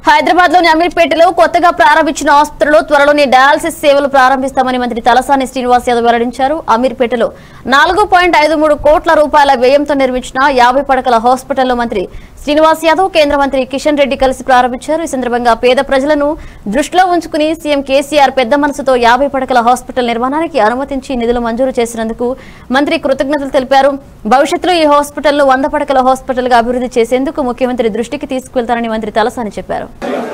హైదరాబాద్ లోని అమీర్పేటలో కొత్తగా ప్రారంభించిన ఆసుపత్రిలో త్వరలోనే డయాలసిస్ సేవలు ప్రారంభిస్తామని మంత్రి తలసాని శ్రీనివాస్ యాదవ్ వెల్లడించారు అమీర్పేటలో నాలుగు పాయింట్ ఐదు మూడు కోట్ల రూపాయల వ్యయంతో నిర్మించిన యాభై పడకల హాస్పిటల్లో మంత్రి శ్రీనివాస్ యాదవ్ కేంద్ర మంత్రి కిషన్ రెడ్డి కలిసి ప్రారంభించారు ఈ సందర్భంగా పేద ప్రజలను దృష్టిలో ఉంచుకుని సీఎం కేసీఆర్ పెద్ద మనసుతో యాభై పడకల హాస్పిటల్ నిర్మాణానికి అనుమతించి నిధులు మంజూరు చేసినందుకు మంత్రి కృతజ్ఞతలు తెలిపారు భవిష్యత్తులో ఈ హాస్పిటల్ను వంద పడకల హాస్పిటల్ గా అభివృద్ధి చేసేందుకు ముఖ్యమంత్రి దృష్టికి తీసుకువెళ్తారని మంత్రి తలసాని చెప్పారు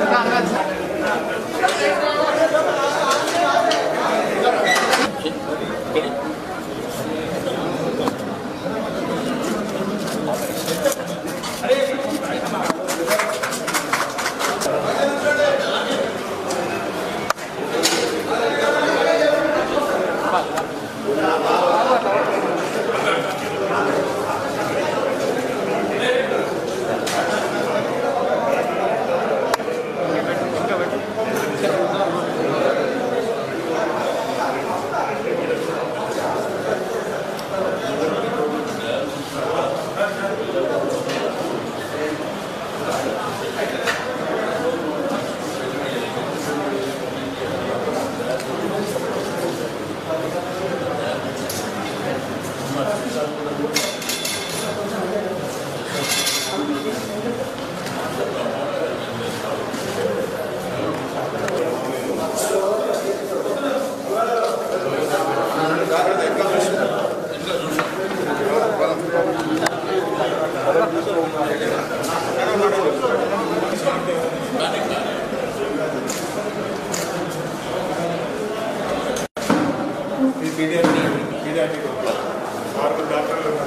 ఈ పీడియాట్రిక్ పీడియాట్రిక్ ఆరుగురు డాక్టర్లు ఉన్నారు.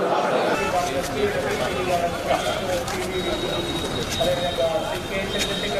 అదేవిధంగా సిపిఐ